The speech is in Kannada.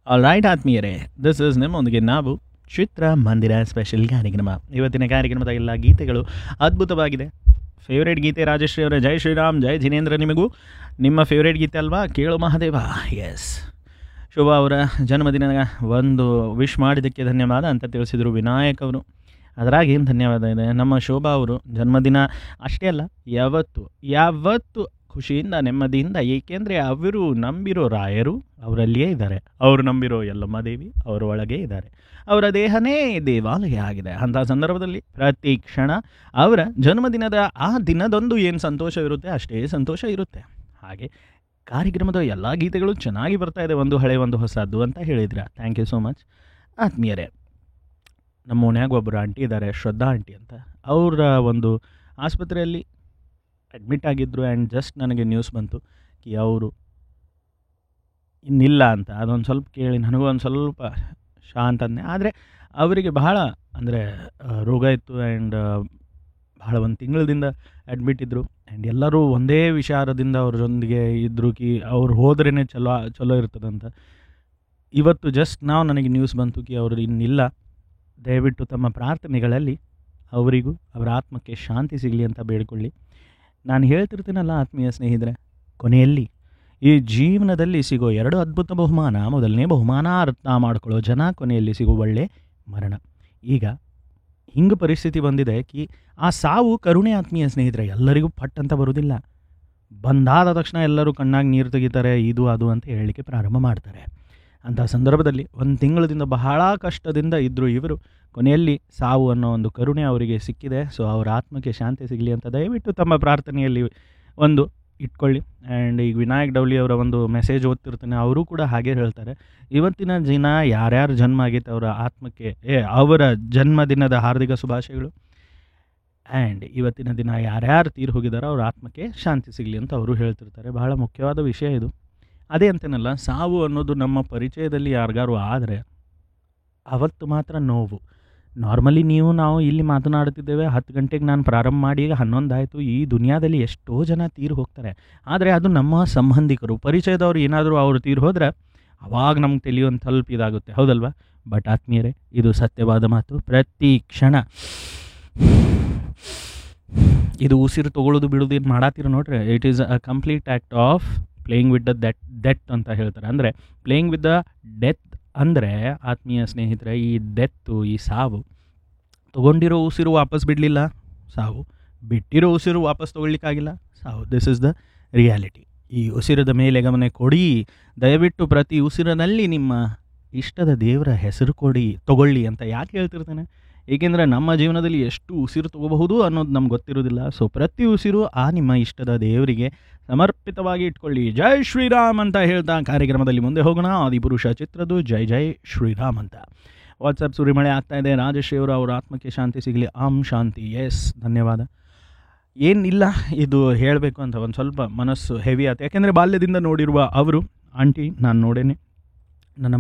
ಆಲ್ ರೈಟ್ ಆತ್ಮೀಯರೇ ದಿಸ್ ಇಸ್ ನಿಮ್ಮೊಂದಿಗೆ ನಾವು ಚಿತ್ರ ಮಂದಿರ ಸ್ಪೆಷಲ್ ಕಾರ್ಯಕ್ರಮ ಇವತ್ತಿನ ಕಾರ್ಯಕ್ರಮದ ಎಲ್ಲ ಗೀತೆಗಳು ಅದ್ಭುತವಾಗಿದೆ ಫೇವ್ರೇಟ್ ಗೀತೆ ರಾಜಶ್ರೀ ಅವರ ಜೈ ಶ್ರೀರಾಮ್ ಜೈ ಜಿನೇಂದ್ರ ನಿಮಗೂ ನಿಮ್ಮ ಫೇವ್ರೇಟ್ ಗೀತೆ ಅಲ್ವಾ ಕೇಳು ಮಹಾದೇವ ಎಸ್ ಶೋಭಾ ಅವರ ಜನ್ಮದಿನ ಒಂದು ವಿಶ್ ಮಾಡಿದ್ದಕ್ಕೆ ಧನ್ಯವಾದ ಅಂತ ತಿಳಿಸಿದರು ವಿನಾಯಕ್ ಅವರು ಅದರಾಗ ಏನು ಧನ್ಯವಾದ ಇದೆ ನಮ್ಮ ಶೋಭಾ ಅವರು ಜನ್ಮದಿನ ಅಷ್ಟೇ ಅಲ್ಲ ಯಾವತ್ತು ಯಾವತ್ತು ಖುಷಿಯಿಂದ ನೆಮ್ಮದಿಯಿಂದ ಏಕೆಂದರೆ ಅವರು ನಂಬಿರೋ ರಾಯರು ಅವರಲ್ಲಿಯೇ ಇದ್ದಾರೆ ಅವರು ನಂಬಿರೋ ಯಲ್ಲಮ್ಮ ದೇವಿ ಅವರ ಒಳಗೆ ಇದ್ದಾರೆ ಅವರ ದೇಹನೇ ದೇವಾಲಯ ಆಗಿದೆ ಅಂಥ ಸಂದರ್ಭದಲ್ಲಿ ಪ್ರತಿ ಕ್ಷಣ ಅವರ ಜನ್ಮದಿನದ ಆ ದಿನದಂದು ಏನು ಸಂತೋಷವಿರುತ್ತೆ ಅಷ್ಟೇ ಸಂತೋಷ ಇರುತ್ತೆ ಹಾಗೆ ಕಾರ್ಯಕ್ರಮದ ಎಲ್ಲ ಗೀತೆಗಳು ಚೆನ್ನಾಗಿ ಬರ್ತಾ ಇದೆ ಒಂದು ಹಳೆ ಒಂದು ಹೊಸದು ಅಂತ ಹೇಳಿದ್ರ ಥ್ಯಾಂಕ್ ಯು ಸೋ ಮಚ್ ಆತ್ಮೀಯರೇ ನಮ್ಮ ಓಣ್ಯಾಗ ಒಬ್ಬರು ಆಂಟಿ ಇದ್ದಾರೆ ಶ್ರದ್ಧಾ ಆಂಟಿ ಅಂತ ಅವರ ಒಂದು ಆಸ್ಪತ್ರೆಯಲ್ಲಿ ಅಡ್ಮಿಟ್ ಆಗಿದ್ದರು ಆ್ಯಂಡ್ ಜಸ್ಟ್ ನನಗೆ ನ್ಯೂಸ್ ಬಂತು ಕಿ ಅವರು ಇನ್ನಿಲ್ಲ ಅಂತ ಅದೊಂದು ಸ್ವಲ್ಪ ಕೇಳಿ ನನಗೂ ಒಂದು ಸ್ವಲ್ಪ ಶಾಂತ ಅಂದೆ ಆದರೆ ಅವರಿಗೆ ಬಹಳ ಅಂದರೆ ರೋಗ ಇತ್ತು ಆ್ಯಂಡ್ ಬಹಳ ಒಂದು ತಿಂಗಳದಿಂದ ಅಡ್ಮಿಟ್ ಇದ್ದರು ಆ್ಯಂಡ್ ಎಲ್ಲರೂ ಒಂದೇ ವಿಚಾರದಿಂದ ಅವ್ರೊಂದಿಗೆ ಇದ್ದರು ಕಿ ಅವ್ರು ಹೋದ್ರೇ ಚಲೋ ಚಲೋ ಇರ್ತದಂತ ಇವತ್ತು ಜಸ್ಟ್ ನಾವು ನನಗೆ ನ್ಯೂಸ್ ಬಂತು ಕಿ ಅವರು ಇನ್ನಿಲ್ಲ ದಯವಿಟ್ಟು ತಮ್ಮ ಪ್ರಾರ್ಥನೆಗಳಲ್ಲಿ ಅವರಿಗೂ ಅವರ ಆತ್ಮಕ್ಕೆ ಶಾಂತಿ ಸಿಗಲಿ ಅಂತ ಬೇಡಿಕೊಳ್ಳಿ ನಾನು ಹೇಳ್ತಿರ್ತೀನಲ್ಲ ಆತ್ಮೀಯ ಸ್ನೇಹಿತರೆ ಕೊನೆಯಲ್ಲಿ ಈ ಜೀವನದಲ್ಲಿ ಸಿಗೋ ಎರಡು ಅದ್ಭುತ ಬಹುಮಾನ ಮೊದಲನೇ ಬಹುಮಾನ ಅರ್ಥ ಮಾಡ್ಕೊಳ್ಳೋ ಜನ ಕೊನೆಯಲ್ಲಿ ಸಿಗೋ ಒಳ್ಳೆ ಮರಣ ಈಗ ಹಿಂಗೆ ಪರಿಸ್ಥಿತಿ ಬಂದಿದೆ ಕಿ ಆ ಸಾವು ಕರುಣೆ ಆತ್ಮೀಯ ಸ್ನೇಹಿತರೆ ಎಲ್ಲರಿಗೂ ಪಟ್ ಅಂತ ಬರೋದಿಲ್ಲ ಬಂದಾದ ತಕ್ಷಣ ಎಲ್ಲರೂ ಕಣ್ಣಾಗಿ ನೀರು ತೆಗಿತಾರೆ ಇದು ಅದು ಅಂತ ಹೇಳಲಿಕ್ಕೆ ಪ್ರಾರಂಭ ಮಾಡ್ತಾರೆ ಅಂಥ ಸಂದರ್ಭದಲ್ಲಿ ಒಂದು ತಿಂಗಳದಿಂದ ಬಹಳ ಕಷ್ಟದಿಂದ ಇದ್ದರು ಇವರು ಕೊನೆಯಲ್ಲಿ ಸಾವು ಅನ್ನೋ ಒಂದು ಕರುಣೆ ಅವರಿಗೆ ಸಿಕ್ಕಿದೆ ಸೊ ಅವರ ಆತ್ಮಕ್ಕೆ ಶಾಂತಿ ಸಿಗಲಿ ಅಂತ ದಯವಿಟ್ಟು ತಮ್ಮ ಪ್ರಾರ್ಥನೆಯಲ್ಲಿ ಒಂದು ಇಟ್ಕೊಳ್ಳಿ ಆ್ಯಂಡ್ ಈಗ ವಿನಾಯಕ್ ಡೌಲಿ ಅವರ ಒಂದು ಮೆಸೇಜ್ ಓದ್ತಿರ್ತಾನೆ ಅವರು ಕೂಡ ಹಾಗೆ ಹೇಳ್ತಾರೆ ಇವತ್ತಿನ ದಿನ ಯಾರ್ಯಾರು ಜನ್ಮ ಆಗೈತೆ ಅವರ ಆತ್ಮಕ್ಕೆ ಏ ಅವರ ಜನ್ಮದಿನದ ಹಾರ್ದಿಕ ಶುಭಾಶಯಗಳು ಆ್ಯಂಡ್ ಇವತ್ತಿನ ದಿನ ಯಾರ್ಯಾರು ತೀರು ಹೋಗಿದಾರೋ ಅವ್ರ ಆತ್ಮಕ್ಕೆ ಶಾಂತಿ ಸಿಗಲಿ ಅಂತ ಅವರು ಹೇಳ್ತಿರ್ತಾರೆ ಬಹಳ ಮುಖ್ಯವಾದ ವಿಷಯ ಇದು ಅದೇ ಅಂತೇನಲ್ಲ ಸಾವು ಅನ್ನೋದು ನಮ್ಮ ಪರಿಚಯದಲ್ಲಿ ಯಾರಿಗಾರು ಆದರೆ ಅವತ್ತು ಮಾತ್ರ ನೋವು ನಾರ್ಮಲಿ ನೀವು ನಾವು ಇಲ್ಲಿ ಮಾತನಾಡ್ತಿದ್ದೇವೆ ಹತ್ತು ಗಂಟೆಗೆ ನಾನು ಪ್ರಾರಂಭ ಮಾಡಿ ಈಗ ಹನ್ನೊಂದು ಆಯಿತು ಈ ದುನಿಯಾದಲ್ಲಿ ಎಷ್ಟೋ ಜನ ತೀರು ಹೋಗ್ತಾರೆ ಆದರೆ ಅದು ನಮ್ಮ ಸಂಬಂಧಿಕರು ಪರಿಚಯದವ್ರು ಏನಾದರೂ ಅವರು ತೀರು ಹೋದ್ರೆ ಅವಾಗ ನಮ್ಗೆ ತಿಳಿಯುವಂಥ ಸ್ವಲ್ಪ ಇದಾಗುತ್ತೆ ಹೌದಲ್ವಾ ಬಟ್ ಆತ್ಮೀಯರೇ ಇದು ಸತ್ಯವಾದ ಮಾತು ಪ್ರತಿ ಕ್ಷಣ ಇದು ಉಸಿರು ತೊಗೊಳ್ಳೋದು ಬಿಡೋದು ಏನು ಮಾಡತ್ತೀರ ನೋಡ್ರಿ it is a complete act of playing with the debt death ಅಂತ ಹೇಳ್ತಾರೆ ಅಂದರೆ ಪ್ಲೇಯಿಂಗ್ ವಿತ್ ದ ಡೆತ್ ಅಂದರೆ ಆತ್ಮೀಯ ಸ್ನೇಹಿತರೆ ಈ ಡೆತ್ತು ಈ ಸಾವು ತೊಗೊಂಡಿರೋ ಉಸಿರು ವಾಪಸ್ ಬಿಡಲಿಲ್ಲ ಸಾವು ಬಿಟ್ಟಿರೋ ಉಸಿರು ವಾಪಸ್ ತೊಗೊಳ್ಲಿಕ್ಕಾಗಿಲ್ಲ ಸಾವು ದಿಸ್ ಇಸ್ ದ ರಿಯಾಲಿಟಿ ಈ ಉಸಿರದ ಮೇಲೆ ಗಮನ ಕೊಡಿ ದಯವಿಟ್ಟು ಪ್ರತಿ ಉಸಿರಿನಲ್ಲಿ ನಿಮ್ಮ ಇಷ್ಟದ ದೇವರ ಹೆಸರು ಕೊಡಿ ತಗೊಳ್ಳಿ ಅಂತ ಯಾಕೆ ಹೇಳ್ತಿರ್ತೇನೆ ಏಕೆಂದರೆ ನಮ್ಮ ಜೀವನದಲ್ಲಿ ಎಷ್ಟು ಉಸಿರು ತಗೋಬಹುದು ಅನ್ನೋದು ನಮ್ಗೆ ಗೊತ್ತಿರೋದಿಲ್ಲ ಸೊ ಪ್ರತಿ ಉಸಿರು ಆ ನಿಮ್ಮ ಇಷ್ಟದ ದೇವರಿಗೆ ಸಮರ್ಪಿತವಾಗಿ ಇಟ್ಕೊಳ್ಳಿ ಜೈ ಶ್ರೀರಾಮ್ ಅಂತ ಹೇಳ್ತಾ ಕಾರ್ಯಕ್ರಮದಲ್ಲಿ ಮುಂದೆ ಹೋಗೋಣ ಆದಿಪುರುಷ ಚಿತ್ರದ್ದು ಜೈ ಜೈ ಶ್ರೀರಾಮ್ ಅಂತ ವಾಟ್ಸಪ್ ಸುರಿಮಳೆ ಆಗ್ತಾ ಇದೆ ರಾಜಶ್ರೀ ಅವರು ಅವರ ಆತ್ಮಕ್ಕೆ ಶಾಂತಿ ಸಿಗಲಿ ಆಮ್ ಶಾಂತಿ ಎಸ್ ಧನ್ಯವಾದ ಏನಿಲ್ಲ ಇದು ಹೇಳಬೇಕು ಅಂತ ಒಂದು ಸ್ವಲ್ಪ ಮನಸ್ಸು ಹೆವಿ ಆಯ್ತು ಯಾಕೆಂದರೆ ಬಾಲ್ಯದಿಂದ ನೋಡಿರುವ ಅವರು ಆಂಟಿ ನಾನು ನೋಡೇನೆ ನನ್ನ